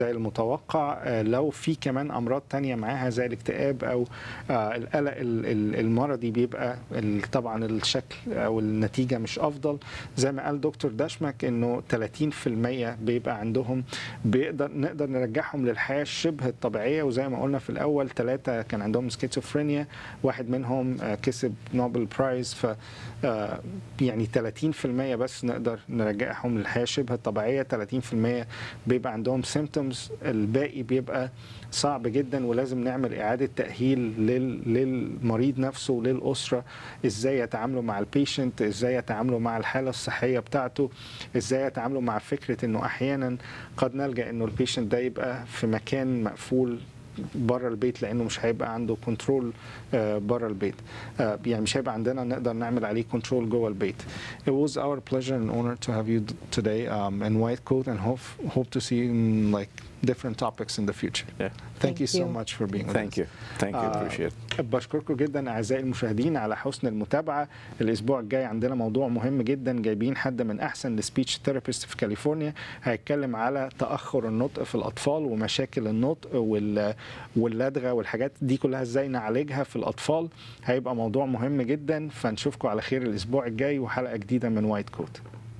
زي المتوقع آه، لو في كمان امراض تانية معاها زي الاكتئاب او آه، القلق ال- ال- المرضي بيبقى ال- طبعا الشكل او النتيجه مش افضل زي ما قال دكتور داشمك انه 30% بيبقى عندهم بيقدر نقدر نرجعهم للحياه شبه الطبيعيه وزي ما قلنا في الاول ثلاثه كان عندهم سكيزوفرينيا واحد منهم آه، كسب نوبل برايز ف آه، يعني 30% بس نقدر نرجعهم للحياه شبه الطبيعيه 30% بيبقى عندهم symptoms الباقي بيبقى صعب جدا ولازم نعمل اعاده تاهيل لل- للمريض نفسه وللاسره ازاي يتعاملوا مع البيشنت ازاي يتعاملوا مع الحاله الصحيه بتاعته ازاي يتعاملوا مع فكره انه احيانا قد نلجا انه البيشنت ده يبقى في مكان مقفول بره البيت لانه مش هيبقى عنده كنترول بره البيت آه، يعني مش هيبقى عندنا نقدر نعمل عليه كنترول جوه البيت It was our pleasure and honor to have you d- today um, in White Coat and hope hope to see you in like different topics in the future. Yeah. Thank, Thank you so you. much for being with Thank us. you. Thank you. آه، Appreciate it. بشكركم جدا اعزائي المشاهدين على حسن المتابعه الاسبوع الجاي عندنا موضوع مهم جدا جايبين حد من احسن السبيتش ثيرابيست في كاليفورنيا هيتكلم على تاخر النطق في الاطفال ومشاكل النطق وال- واللدغه والحاجات دي كلها ازاي نعالجها في الاطفال هيبقى موضوع مهم جدا فنشوفكم على خير الاسبوع الجاي وحلقه جديده من وايت كوت